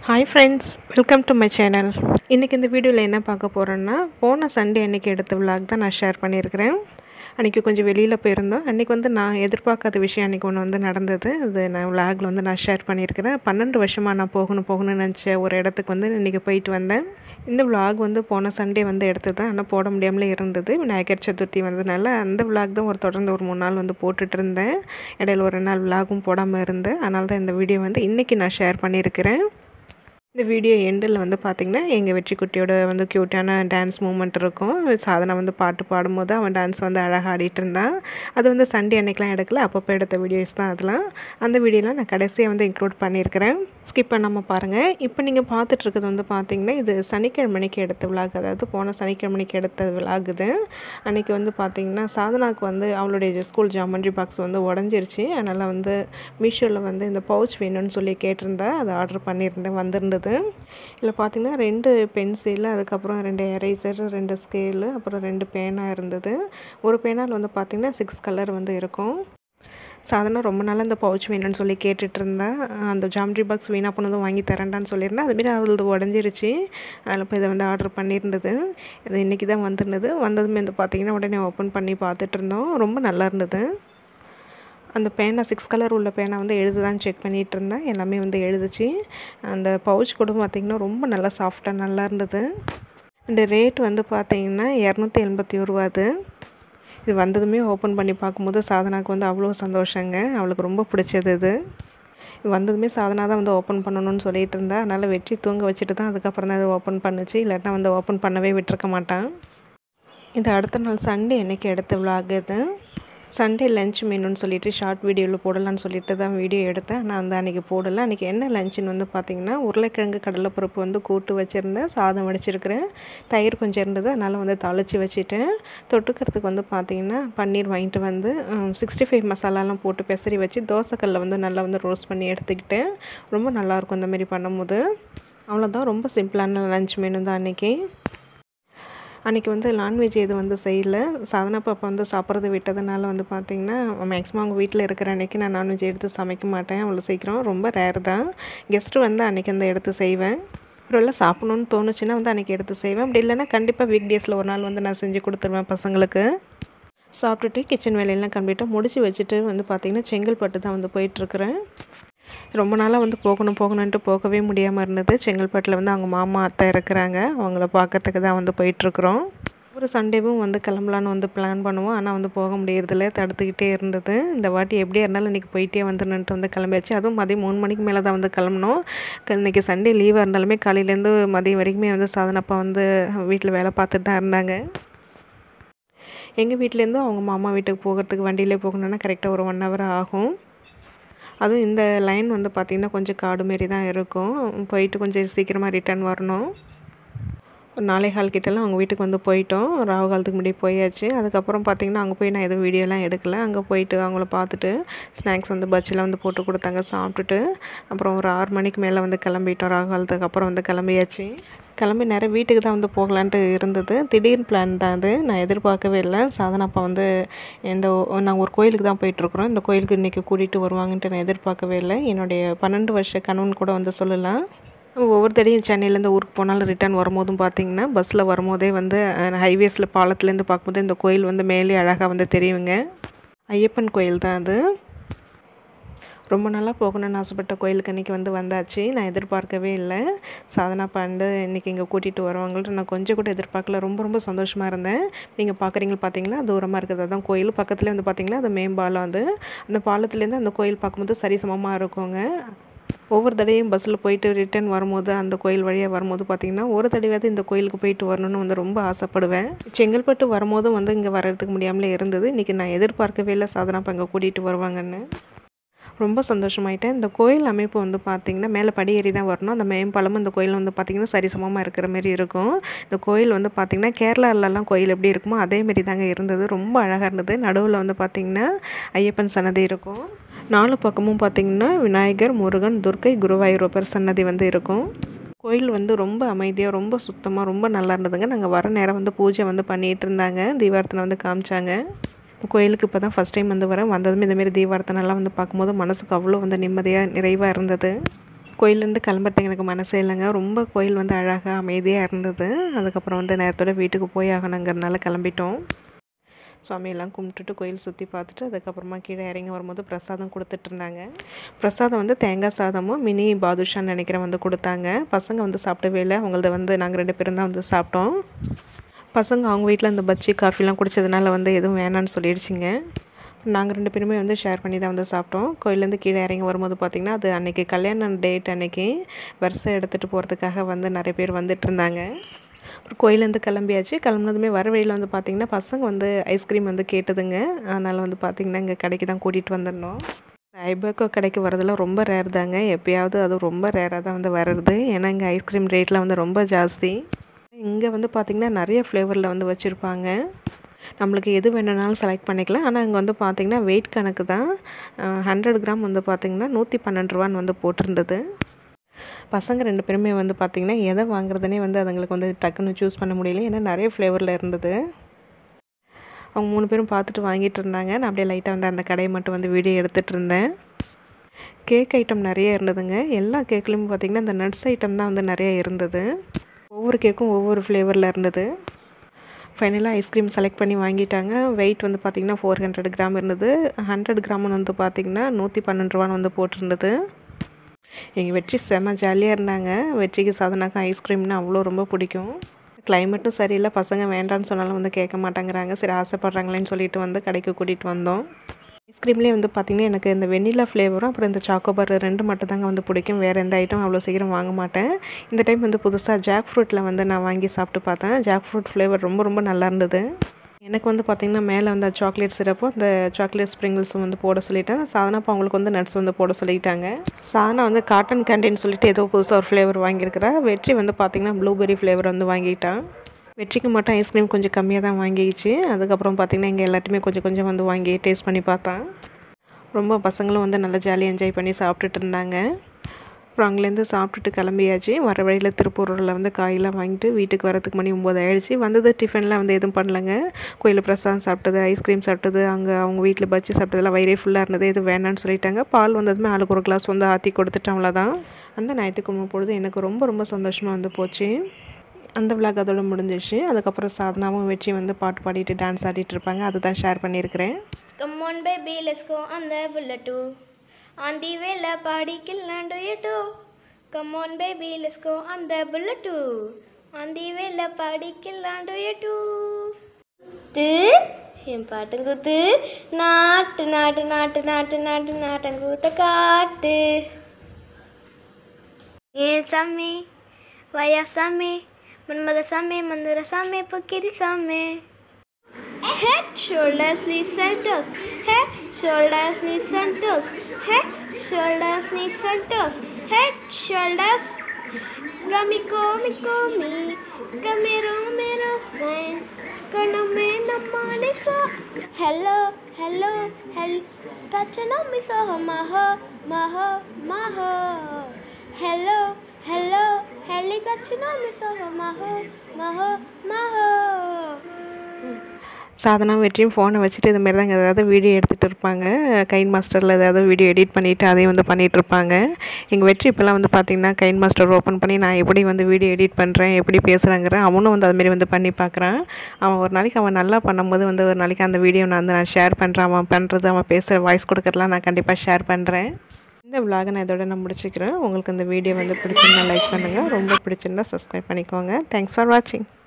Hi friends welcome to my channel இன்றைக்கி இந்த வீடியோவில் என்ன பார்க்க போகிறேன்னா போன சண்டே அன்றைக்கி எடுத்த விலாக் தான் நான் ஷேர் பண்ணியிருக்கிறேன் அன்றைக்கி கொஞ்சம் வெளியில் போயிருந்தோம் அன்றைக்கி வந்து நான் எதிர்பார்க்காத விஷயம் அன்றைக்கி ஒன்று வந்து நடந்தது அது நான் விலாகில் வந்து நான் ஷேர் பண்ணியிருக்கிறேன் பன்னெண்டு வருஷமாக நான் போகணும் போகணும்னு நினச்ச ஒரு இடத்துக்கு வந்து இன்றைக்கி போயிட்டு வந்தேன் இந்த விலாக் வந்து போன சண்டே வந்து எடுத்தது ஆனால் போட முடியாமலே இருந்தது விநாயகர் சதுர்த்தி வந்ததுனால அந்த விலாக் தான் ஒரு தொடர்ந்து ஒரு மூணு நாள் வந்து போட்டுட்டு இருந்தேன் இடையில ஒரு நாள் விலாகும் போடாமல் இருந்தேன் அதனால தான் இந்த வீடியோ வந்து இன்றைக்கி நான் ஷேர் பண்ணியிருக்கிறேன் இந்த வீடியோ எண்டில் வந்து பார்த்திங்கன்னா எங்கள் வெற்றி குட்டியோட வந்து க்யூட்டான டான்ஸ் மூமெண்ட் இருக்கும் சாதனை வந்து பாட்டு பாடும்போது அவன் டான்ஸ் வந்து அழகாக ஆடிட்டு இருந்தான் அது வந்து சண்டே அன்னைக்கெலாம் எடுக்கல அப்பப்போ எடுத்த வீடியோஸ் தான் அதெல்லாம் அந்த வீடியோலாம் நான் கடைசியாக வந்து இன்க்ளூட் பண்ணியிருக்கிறேன் ஸ்கிப் பண்ணாமல் பாருங்கள் இப்போ நீங்கள் பார்த்துட்டு இருக்கிறது வந்து பார்த்திங்கன்னா இது சனிக்கிழமைக்கு எடுத்த விலாக் அதாவது போன சனிக்கிழமைக்கு எடுத்த விலாக் இது அன்றைக்கி வந்து பார்த்திங்கன்னா சாதனாவுக்கு வந்து அவளுடைய ஸ்கூல் ஜாமண்ட்ரி பாக்ஸ் வந்து உடஞ்சிருச்சு அதனால் வந்து மீஷோவில் வந்து இந்த பவுச் வேணும்னு சொல்லி கேட்டிருந்தேன் அதை ஆர்டர் பண்ணியிருந்தேன் வந்திருந்தது இதில் பார்த்திங்கன்னா ரெண்டு பென்சில் அதுக்கப்புறம் ரெண்டு எரேசர் ரெண்டு ஸ்கேலு அப்புறம் ரெண்டு பேனா இருந்தது ஒரு பேனால் வந்து பார்த்திங்கன்னா சிக்ஸ் கலர் வந்து இருக்கும் சாதாரண ரொம்ப நாள் இந்த பவுச் வேணும்னு சொல்லி கேட்டுட்டு இருந்தேன் அந்த ஜாமெட்ரி பாக்ஸ் வீணாக போனதும் வாங்கி தரேன்டான்னு சொல்லியிருந்தேன் அதுமாரி அவளது உடஞ்சிருச்சு அதில் இப்போ இதை வந்து ஆர்டர் பண்ணியிருந்தது இது இன்றைக்கி தான் வந்திருந்தது வந்ததுமே வந்து பார்த்திங்கன்னா உடனே ஓப்பன் பண்ணி பார்த்துட்டு இருந்தோம் ரொம்ப நல்லா இருந்தது அந்த பேனா சிக்ஸ் கலர் உள்ள பேனா வந்து எழுதுதான் செக் பண்ணிகிட்டு இருந்தேன் எல்லாமே வந்து எழுதுச்சு அந்த பவுச் கூட பார்த்திங்கன்னா ரொம்ப நல்லா சாஃப்டாக நல்லா இருந்தது இந்த ரேட் வந்து பார்த்திங்கன்னா இரநூத்தி எண்பத்தி ஒரு ரூபா அது இது வந்ததுமே ஓப்பன் பண்ணி பார்க்கும்போது சாதனாவுக்கு வந்து அவ்வளோ சந்தோஷங்க அவளுக்கு ரொம்ப பிடிச்சது இது வந்ததுமே சாதனா தான் வந்து ஓப்பன் பண்ணணும்னு சொல்லிட்டு இருந்தேன் அதனால் வெற்றி தூங்க வச்சுட்டு தான் அதுக்கப்புறம் தான் அது ஓப்பன் பண்ணுச்சு இல்லாட்டினா வந்து ஓப்பன் பண்ணவே விட்டுருக்க மாட்டான் இது அடுத்த நாள் சண்டே என்றைக்கு எடுத்த விலாக் இது சண்டே லஞ்ச் மெனுன்னு சொல்லிட்டு ஷார்ட் வீடியோவில் போடலான்னு சொல்லிட்டு தான் வீடியோ எடுத்தேன் நான் வந்து அன்றைக்கி போடலை அன்றைக்கி என்ன லஞ்சுன்னு வந்து பார்த்திங்கன்னா உருளைக்கிழங்கு கடலைப்பருப்பு வந்து கூட்டு வச்சுருந்தேன் சாதம் வடிச்சிருக்கிறேன் தயிர் கொஞ்சம் இருந்தது அதனால் வந்து தாளித்து வச்சுட்டேன் தொட்டுக்கிறதுக்கு வந்து பார்த்திங்கன்னா பன்னீர் வாங்கிட்டு வந்து சிக்ஸ்டி ஃபைவ் மசாலாலாம் போட்டு பெசரி வச்சு தோசைக்கல்லில் வந்து நல்லா வந்து ரோஸ்ட் பண்ணி எடுத்துக்கிட்டேன் ரொம்ப நல்லாயிருக்கும் இந்த மாதிரி பண்ணும்போது அவ்வளோதான் ரொம்ப சிம்பிளான லஞ்ச் மெனு தான் அன்றைக்கி அன்றைக்கி வந்து நான்வெஜ் எதுவும் வந்து செய்யலை சாதனா பாப்பா வந்து சாப்பிட்றது விட்டதுனால வந்து பார்த்திங்கன்னா மேக்ஸிமம் அவங்க வீட்டில் இருக்கிற அன்றைக்கி நான் நான்வெஜ் எடுத்து சமைக்க மாட்டேன் அவ்வளோ சீக்கிரம் ரொம்ப ரேர் தான் கெஸ்ட்டு வந்து அன்றைக்கி அந்த எடுத்து செய்வேன் அப்புறம் எல்லாம் சாப்பிட்ணுன்னு தோணுச்சுன்னா வந்து அன்றைக்கி எடுத்து செய்வேன் அப்படி இல்லைன்னா கண்டிப்பாக வீக் டேஸில் ஒரு நாள் வந்து நான் செஞ்சு கொடுத்துருவேன் பசங்களுக்கு சாப்பிட்டுட்டு கிச்சன் வேலையெல்லாம் கம்ப்ளீட்டாக முடிச்சு வச்சுட்டு வந்து பார்த்திங்கன்னா செங்கல்பட்டு தான் வந்து போயிட்டுருக்குறேன் ரொம்ப நாளாக வந்து போகணும் போகணுன்ட்டு போகவே முடியாமல் இருந்தது செங்கல்பட்டில் வந்து அவங்க மாமா அத்தை இருக்கிறாங்க அவங்கள பார்க்கறதுக்கு தான் வந்து போயிட்டுருக்குறோம் ஒரு சண்டேவும் வந்து கிளம்பலான்னு வந்து பிளான் பண்ணுவோம் ஆனால் வந்து போக முடியறதில்ல தடுத்துக்கிட்டே இருந்தது இந்த வாட்டி எப்படியா இருந்தாலும் இன்றைக்கி போயிட்டே வந்துடணுன்ட்டு வந்து கிளம்பியாச்சு அதுவும் மதியம் மூணு மணிக்கு மேலே தான் வந்து கிளம்பணும் இன்றைக்கி சண்டே லீவாக இருந்தாலுமே காலையிலேருந்து மதியம் வரைக்குமே வந்து சாதனப்பா வந்து வீட்டில் வேலை பார்த்துட்டு தான் இருந்தாங்க எங்கள் வீட்டிலேருந்து அவங்க மாமா வீட்டுக்கு போகிறதுக்கு வண்டியிலே போகணுன்னா கரெக்டாக ஒரு ஒன் ஹவர் ஆகும் அதுவும் இந்த லைன் வந்து பார்த்திங்கன்னா கொஞ்சம் காடு மாரி தான் இருக்கும் போயிட்டு கொஞ்சம் சீக்கிரமாக ரிட்டர்ன் வரணும் ஒரு நாளை கால் கிட்டலாம் அவங்க வீட்டுக்கு வந்து போயிட்டோம் ராகு காலத்துக்கு முன்னாடி போயாச்சு அதுக்கப்புறம் பார்த்திங்கன்னா அங்கே போய் நான் எதுவும் வீடியோலாம் எடுக்கல அங்கே போயிட்டு அவங்கள பார்த்துட்டு ஸ்நாக்ஸ் வந்து பச்சிலாம் வந்து போட்டு கொடுத்தாங்க சாப்பிட்டுட்டு அப்புறம் ஒரு ஆறு மணிக்கு மேலே வந்து கிளம்பிட்டோம் ராகு காலத்துக்கு அப்புறம் வந்து கிளம்பியாச்சு கிளம்பி நேரம் வீட்டுக்கு தான் வந்து போகலான்ட்டு இருந்தது திடீர்னு பிளான் தான் அது நான் எதிர்பார்க்கவே இல்லை சாதனாப்பா வந்து இந்த நாங்கள் ஒரு கோயிலுக்கு தான் போயிட்டுருக்குறோம் இந்த கோயிலுக்கு இன்றைக்கி கூட்டிகிட்டு வருவாங்கன்ட்டு நான் எதிர்பார்க்கவே இல்லை என்னுடைய பன்னெண்டு வருஷ கணவன் கூட வந்து சொல்லலாம் ஒவ்வொரு தடையும் சென்னையிலேருந்து ஊருக்கு போனாலும் ரிட்டர்ன் வரும்போதும் பார்த்திங்கன்னா பஸ்ஸில் வரும்போதே வந்து ஹைவேஸில் பாலத்துலேருந்து பார்க்கும்போது இந்த கோயில் வந்து மேலே அழகாக வந்து தெரியுங்க ஐயப்பன் கோயில் தான் அது ரொம்ப நாளாக போகணும்னு ஆசைப்பட்ட கோயிலுக்கு இன்றைக்கி வந்து வந்தாச்சு நான் எதிர்பார்க்கவே இல்லை சாதனா பாண்டு இன்றைக்கி இங்கே கூட்டிகிட்டு வருவாங்கள்ட்டு நான் கொஞ்சம் கூட எதிர்பார்க்கல ரொம்ப ரொம்ப சந்தோஷமாக இருந்தேன் நீங்கள் பார்க்குறீங்க பார்த்தீங்களா தூரமாக இருக்கிறது தான் கோயில் பக்கத்துலேயே வந்து பார்த்திங்களா அது மேம்பாலம் அது அந்த பாலத்துலேருந்து அந்த கோயில் பார்க்கும்போது சரிசமமாக இருக்குங்க ஒவ்வொரு தடையும் பஸ்ஸில் போயிட்டு ரிட்டர்ன் வரும்போது அந்த கோயில் வழியாக வரும்போது பார்த்திங்கன்னா ஒரு தடவையாவது இந்த கோயிலுக்கு போயிட்டு வரணும்னு வந்து ரொம்ப ஆசைப்படுவேன் செங்கல்பட்டு வரும்போதும் வந்து இங்கே வர்றதுக்கு முடியாமலே இருந்தது இன்றைக்கி நான் எதிர்பார்க்கவே இல்லை சாதனா இப்போ இங்கே கூட்டிகிட்டு வருவாங்கன்னு ரொம்ப சந்தோஷமாயிட்டேன் இந்த கோயில் அமைப்பு வந்து பார்த்திங்கன்னா மேலே படியேறி தான் வரணும் அந்த மேம்பாலமும் இந்த கோயில் வந்து பார்த்திங்கன்னா சரிசமமாக இருக்கிற மாரி இருக்கும் இந்த கோயில் வந்து பார்த்திங்கன்னா கேரளாலலாம் கோயில் எப்படி இருக்குமோ அதேமாரி தாங்க இருந்தது ரொம்ப அழகாக இருந்தது நடுவில் வந்து பார்த்திங்கன்னா ஐயப்பன் சன்னதி இருக்கும் நாலு பக்கமும் பார்த்திங்கன்னா விநாயகர் முருகன் துர்க்கை குருவாயூரப்பர் சன்னதி வந்து இருக்கும் கோயில் வந்து ரொம்ப அமைதியாக ரொம்ப சுத்தமாக ரொம்ப நல்லா இருந்ததுங்க நாங்கள் வர நேரம் வந்து பூஜை வந்து பண்ணிகிட்டு இருந்தாங்க தீபாரத்தனை வந்து காமிச்சாங்க கோயிலுக்கு இப்போ தான் ஃபஸ்ட் டைம் வந்து வரேன் வந்ததுமே இந்தமாரி தீபாரத்தனெல்லாம் வந்து பார்க்கும்போது மனசுக்கு அவ்வளோ வந்து நிம்மதியாக நிறைவாக இருந்தது கோயிலேருந்து கிளம்புறதுக்கு எனக்கு மனசே இல்லைங்க ரொம்ப கோயில் வந்து அழகாக அமைதியாக இருந்தது அதுக்கப்புறம் வந்து நேரத்தோட வீட்டுக்கு போய் ஆகணுங்கிறனால கிளம்பிட்டோம் சுவாமியெல்லாம் கும்பிட்டுட்டு கோயில் சுற்றி பார்த்துட்டு அதுக்கப்புறமா கீழே இறங்கி வரும்போது பிரசாதம் கொடுத்துட்டு இருந்தாங்க பிரசாதம் வந்து தேங்காய் சாதமும் மினி பாதுஷான்னு நினைக்கிறேன் வந்து கொடுத்தாங்க பசங்க வந்து சாப்பிடவே இல்லை அவங்களது வந்து நாங்கள் ரெண்டு பேரும் தான் வந்து சாப்பிட்டோம் பசங்க அவங்க வீட்டில் இந்த பஜ்ஜி காஃபிலாம் குடிச்சதுனால வந்து எதுவும் வேணான்னு சொல்லிடுச்சிங்க நாங்கள் ரெண்டு பேருமே வந்து ஷேர் பண்ணி தான் வந்து சாப்பிட்டோம் கோயிலேருந்து கீழே இறங்கி வரும்போது பார்த்திங்கன்னா அது அன்றைக்கி கல்யாண டேட் அன்னைக்கு வருஷம் எடுத்துகிட்டு போகிறதுக்காக வந்து நிறைய பேர் வந்துட்டு இருந்தாங்க அப்புறம் கோயிலேருந்து கிளம்பியாச்சு கிளம்புனதுமே வர வழியில் வந்து பார்த்திங்கன்னா பசங்க வந்து ஐஸ்கிரீம் வந்து கேட்டதுங்க அதனால் வந்து பார்த்திங்கன்னா இங்கே கடைக்கு தான் கூட்டிகிட்டு வந்துடணும் ஐபேக்கோ கடைக்கு வரதெல்லாம் ரொம்ப ரேர் தாங்க எப்பயாவது அது ரொம்ப ரேராக தான் வந்து வர்றது ஏன்னா இங்கே ஐஸ்கிரீம் ரேட்லாம் வந்து ரொம்ப ஜாஸ்தி இங்கே வந்து பார்த்திங்கன்னா நிறைய ஃப்ளேவரில் வந்து வச்சுருப்பாங்க நம்மளுக்கு எது வேணுனாலும் செலக்ட் பண்ணிக்கலாம் ஆனால் இங்கே வந்து பார்த்திங்கன்னா வெயிட் கணக்கு தான் ஹண்ட்ரட் கிராம் வந்து பார்த்திங்கன்னா நூற்றி பன்னெண்டு ரூபான்னு வந்து போட்டிருந்தது பசங்க ரெண்டு பேருமே வந்து பார்த்திங்கன்னா எதை வாங்குறதுனே வந்து அதுங்களுக்கு வந்து டக்குன்னு சூஸ் பண்ண முடியல ஏன்னா நிறைய ஃப்ளேவரில் இருந்தது அவங்க மூணு பேரும் பார்த்துட்டு வாங்கிட்டு இருந்தாங்க நான் அப்படியே லைட்டாக வந்து அந்த கடையை மட்டும் வந்து வீடியோ எடுத்துகிட்டு இருந்தேன் கேக் ஐட்டம் நிறைய இருந்ததுங்க எல்லா கேக்லேயும் பார்த்திங்கன்னா இந்த நட்ஸ் ஐட்டம் தான் வந்து நிறைய இருந்தது ஒவ்வொரு கேக்கும் ஒவ்வொரு ஃப்ளேவரில் இருந்தது ஃபைனலாக ஐஸ்கிரீம் செலக்ட் பண்ணி வாங்கிட்டாங்க வெயிட் வந்து பார்த்திங்கன்னா ஃபோர் ஹண்ட்ரட் கிராம் இருந்தது ஹண்ட்ரட் கிராம்னு வந்து பார்த்திங்கன்னா நூற்றி பன்னெண்டு ரூபான்னு வந்து போட்டிருந்தது எங்கள் வெற்றி செம்ம ஜாலியாக இருந்தாங்க வெற்றிக்கு சாதனாக்கா ஐஸ்கிரீம்னா அவ்வளோ ரொம்ப பிடிக்கும் கிளைமேட்டும் சரியில்லை பசங்க வேண்டான்னு சொன்னாலும் வந்து கேட்க மாட்டேங்கிறாங்க சரி ஆசைப்பட்றாங்களேன்னு சொல்லிட்டு வந்து கடைக்கு கூட்டிகிட்டு வந்தோம் ஐஸ்கிரீம்லேயே வந்து பார்த்திங்கன்னா எனக்கு இந்த வெண்ணிலா ஃப்ளேவரும் அப்புறம் இந்த சாக்கோபார் ரெண்டு மட்டும் தாங்க வந்து பிடிக்கும் வேறு எந்த ஐட்டம் அவ்வளோ சீக்கிரம் வாங்க மாட்டேன் இந்த டைம் வந்து புதுசாக ஜாக் ஃப்ரூட்டில் வந்து நான் வாங்கி சாப்பிட்டு பார்த்தேன் ஜாக் ஃப்ரூட் ஃப்ளேவர் ரொம்ப ரொம்ப நல்லா இருந்தது எனக்கு வந்து பார்த்திங்கன்னா மேலே வந்து சாக்லேட் சிரப்பும் இந்த சாக்லேட் ஸ்ப்ரிங்கிள்ஸும் வந்து போட சொல்லிட்டேன் சாதனா அப்போ அவங்களுக்கு வந்து நட்ஸ் வந்து போட சொல்லிட்டாங்க சாதனா வந்து காட்டன் கேண்டின்னு சொல்லிட்டு ஏதோ புதுசாக ஒரு ஃப்ளேவர் வாங்கியிருக்கிறா வெற்றி வந்து பார்த்திங்கன்னா ப்ளூபெரி ஃப்ளேவர் வந்து வாங்கிட்டான் வெற்றிக்கு மட்டும் ஐஸ்கிரீம் கொஞ்சம் கம்மியாக தான் வாங்கிக்கிச்சு அதுக்கப்புறம் பார்த்திங்கன்னா இங்கே எல்லாத்தையுமே கொஞ்சம் கொஞ்சம் வந்து வாங்கி டேஸ்ட் பண்ணி பார்த்தேன் ரொம்ப பசங்களும் வந்து நல்லா ஜாலியாக என்ஜாய் பண்ணி சாப்பிட்டுட்டு இருந்தாங்க அப்புறம் அங்கேருந்து சாப்பிட்டுட்டு கிளம்பியாச்சு வர வழியில் திருப்பூரில் வந்து காயெல்லாம் வாங்கிட்டு வீட்டுக்கு வரதுக்கு மணி ஒம்பது ஆயிடுச்சு வந்தது டிஃபன்லாம் வந்து எதுவும் பண்ணலங்க கோயிலில் பிரசாதம் சாப்பிட்டது ஐஸ்கிரீம் சாப்பிட்டது அங்கே அவங்க வீட்டில் பஜ்ஜி சாப்பிட்டதெல்லாம் வயிறே ஃபுல்லாக இருந்தது எதுவும் வேணான்னு சொல்லிட்டாங்க பால் வந்ததுமே ஆளுக்கு ஒரு கிளாஸ் வந்து ஆற்றி கொடுத்துட்டு அவ்வளோதான் அந்த ஞாயிற்றுக்கிழமை பொழுது எனக்கு ரொம்ப ரொம்ப சந்தோஷமாக வந்து போச்சு அந்த விளாக் அதோட முடிஞ்சிச்சு அதுக்கப்புறம் சாதனாவும் வெற்றி வந்து பாட்டு பாடிட்டு டான்ஸ் ஆடிட்டு இருப்பாங்க அதை தான் ஷேர் பண்ணியிருக்கிறேன் Come on, baby, let's go on the bullet too. On the way, la party kill and do you too. Come on, baby, let's go on the bullet too. On the way, la party kill and do you too. து என் பாட்டுங்குத்து நாட்டு நாட்டு நாட்டு நாட்டு நாட்டு நாட்டங்கூத்த காட்டு ஏன் சாமி வயா சாமி மன்மத சாமி மந்திர சாமி பொக்கிரி சாமி Head, shoulders, knees and toes. Head, shoulders, knees and toes. Head, shoulders, knees and toes. Head, shoulders. Gummy, gummy, gummy. Gamero, mero, sign. Gonna me, no money, so. Hello, hello, hello. Touch on me, so. Maho, maho, maho. Hello, hello, hello. Touch on me, so. Maho, maho, maho. Sadhana வெற்றியும் ஃபோனை வச்சுட்டு இது மாதிரி தாங்க ஏதாவது video எடுத்துகிட்டு இருப்பாங்க கைன் மாஸ்டரில் ஏதாவது வீடியோ எடிட் பண்ணிவிட்டு அதையும் வந்து பண்ணிகிட்டு இருப்பாங்க எங்கள் வெற்றி இப்போல்லாம் வந்து பார்த்திங்கன்னா கைன் மாஸ்டர் ஓப்பன் பண்ணி நான் எப்படி வந்து வீடியோ எடிட் பண்ணுறேன் எப்படி பேசுகிறேங்கிறேன் அவனும் வந்து அதுமாரி வந்து பண்ணி பார்க்குறான் அவன் ஒரு நாளைக்கு அவன் நல்லா பண்ணும்போது வந்து ஒரு நாளைக்கு அந்த வீடியோ நான் வந்து நான் ஷேர் பண்ணுறேன் அவன் பண்ணுறது அவன் பேசுகிற வாய்ஸ் கொடுக்குறதுலாம் நான் கண்டிப்பாக ஷேர் பண்ணுறேன் இந்த விலாகை நான் இதோட நான் முடிச்சுக்கிறேன் உங்களுக்கு இந்த வீடியோ வந்து பிடிச்சிருந்தா லைக் பண்ணுங்கள் ரொம்ப பிடிச்சிருந்தா சப்ஸ்கிரைப் பண்ணிக்கோங்க தேங்க்ஸ் ஃபார் வாட்சிங்